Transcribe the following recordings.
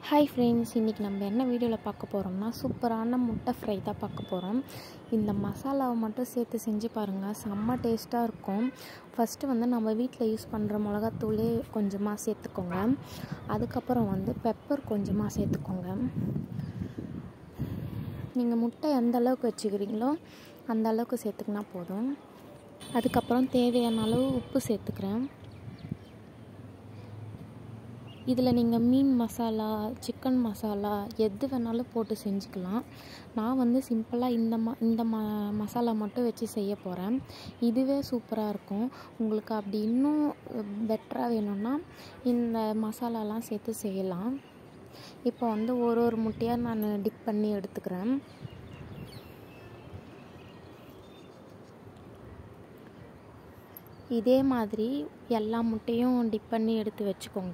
hi friends இன்றைக்கி நம்ம என்ன வீடியோவில் பார்க்க போகிறோம்னா சூப்பரான முட்டை ஃப்ரை தான் பார்க்க போகிறோம் இந்த மசாலாவை மட்டும் சேர்த்து செஞ்சு பாருங்கள் செம்ம டேஸ்ட்டாக இருக்கும் ஃபஸ்ட்டு வந்து நம்ம வீட்டில் யூஸ் பண்ணுற மிளகாத்தூளே கொஞ்சமாக சேர்த்துக்கோங்க அதுக்கப்புறம் வந்து பெப்பர் கொஞ்சமாக சேர்த்துக்கோங்க நீங்கள் முட்டை எந்த அளவுக்கு வச்சுக்கிறீங்களோ அந்த அளவுக்கு சேர்த்துக்கினா போதும் அதுக்கப்புறம் தேவையான அளவு உப்பு சேர்த்துக்கிறேன் இதில் நீங்கள் மீன் மசாலா சிக்கன் மசாலா எது வேணாலும் போட்டு செஞ்சுக்கலாம் நான் வந்து சிம்பிளாக இந்த ம இந்த ம மசாலா மட்டும் வச்சு செய்ய போகிறேன் இதுவே சூப்பராக இருக்கும் உங்களுக்கு அப்படி இன்னும் பெட்டராக வேணும்னா இந்த மசாலாலாம் சேர்த்து செய்யலாம் இப்போ வந்து ஒரு ஒரு முட்டையாக நான் டிப் பண்ணி எடுத்துக்கிறேன் இதே மாதிரி எல்லா முட்டையும் டிப் பண்ணி எடுத்து வச்சுக்கோங்க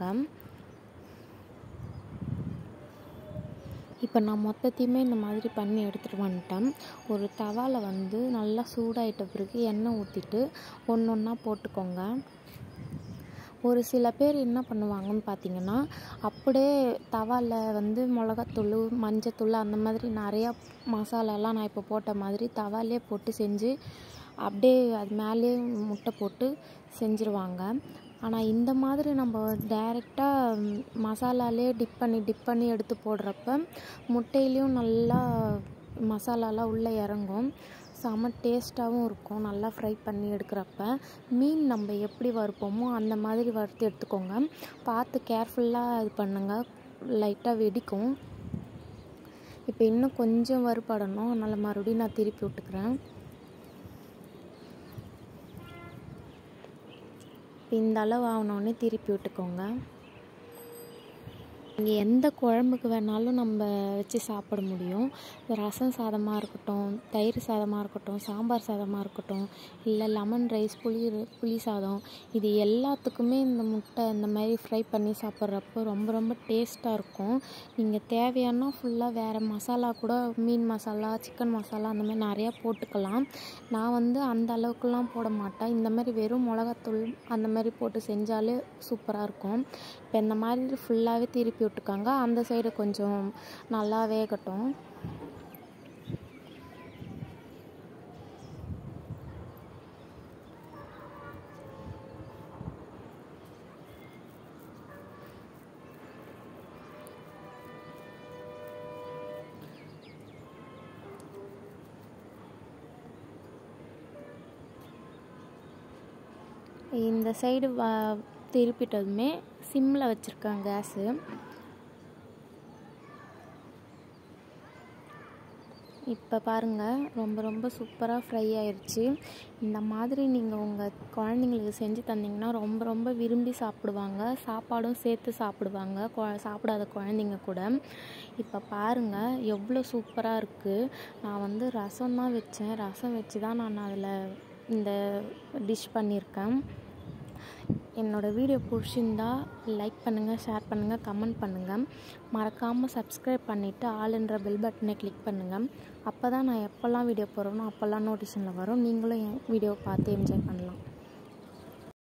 இப்போ நான் மொத்தத்தையுமே இந்த மாதிரி பண்ணி எடுத்துகிட்டு வந்துட்டேன் ஒரு தவாவில் வந்து நல்லா சூடாயிட்ட பிறகு எண்ணெய் ஊற்றிட்டு ஒன்று ஒன்றா போட்டுக்கோங்க ஒரு சில பேர் என்ன பண்ணுவாங்கன்னு பார்த்தீங்கன்னா அப்படியே தவாவில் வந்து மிளகாத்தூள் மஞ்சத்தூள் அந்த மாதிரி நிறையா மசாலாலாம் நான் இப்போ போட்ட மாதிரி தவாலே போட்டு செஞ்சு அப்படியே அது மேலே முட்டை போட்டு செஞ்சுருவாங்க ஆனால் இந்த மாதிரி நம்ம டைரெக்டாக மசாலாலே டிப் பண்ணி டிப் பண்ணி எடுத்து போடுறப்ப முட்டையிலையும் நல்லா மசாலாலாம் உள்ளே இறங்கும் செம டேஸ்ட்டாகவும் இருக்கும் நல்லா ஃப்ரை பண்ணி எடுக்கிறப்ப மீன் நம்ம எப்படி வறுப்போமோ அந்த மாதிரி வறுத்து எடுத்துக்கோங்க பார்த்து கேர்ஃபுல்லாக இது பண்ணுங்கள் லைட்டாக வெடிக்கும் இப்போ இன்னும் கொஞ்சம் வறுபடணும் அதனால் மறுபடியும் நான் திருப்பி விட்டுக்கிறேன் இந்த அளவு ஆகணுன்னே திருப்பி விட்டுக்கோங்க நீங்கள் எந்த குழம்புக்கு வேணாலும் நம்ம வச்சு சாப்பிட முடியும் ரசம் சாதமாக இருக்கட்டும் தயிர் சாதமாக இருக்கட்டும் சாம்பார் சாதமாக இருக்கட்டும் இல்லை லெமன் ரைஸ் புளி புளி சாதம் இது எல்லாத்துக்குமே இந்த முட்டை இந்த மாதிரி ஃப்ரை பண்ணி சாப்பிட்றப்போ ரொம்ப ரொம்ப டேஸ்ட்டாக இருக்கும் நீங்கள் தேவையான ஃபுல்லாக வேறு மசாலா கூட மீன் மசாலா சிக்கன் மசாலா அந்த மாதிரி நிறையா போட்டுக்கலாம் நான் வந்து அந்த அளவுக்குலாம் போட மாட்டேன் இந்த மாதிரி வெறும் மிளகாத்தூள் அந்த மாதிரி போட்டு செஞ்சாலே சூப்பராக இருக்கும் இப்போ இந்த மாதிரி ஃபுல்லாகவே திருப்பி விட்டுக்காங்க அந்த சைடு கொஞ்சம் நல்லா வேகட்டும் இந்த சைடு வ திருப்பிட்டதுமே சிம்மில் வச்சுருக்கேன் கேஸு இப்போ பாருங்கள் ரொம்ப ரொம்ப சூப்பராக ஃப்ரை ஆயிடுச்சு இந்த மாதிரி நீங்கள் உங்கள் குழந்தைங்களுக்கு செஞ்சு தந்தீங்கன்னா ரொம்ப ரொம்ப விரும்பி சாப்பிடுவாங்க சாப்பாடும் சேர்த்து சாப்பிடுவாங்க கொ சாப்பிடாத குழந்தைங்க கூட இப்போ பாருங்கள் எவ்வளோ சூப்பராக இருக்குது நான் வந்து ரசம் தான் வச்சேன் ரசம் வச்சு தான் நான் அதில் இந்த டிஷ் பண்ணியிருக்கேன் என்னோடய வீடியோ பிடிச்சிருந்தா லைக் பண்ணுங்கள் ஷேர் பண்ணுங்கள் கமெண்ட் பண்ணுங்கள் மறக்காமல் சப்ஸ்கிரைப் பண்ணிவிட்டு ஆளுன்ற பெல் பட்டனை கிளிக் பண்ணுங்கள் அப்போ தான் நான் எப்போல்லாம் வீடியோ போடுறேனோ அப்போல்லாம் நோட்டிஷனில் வரும் நீங்களும் என் வீடியோவை பார்த்து என்ஜாய் பண்ணலாம்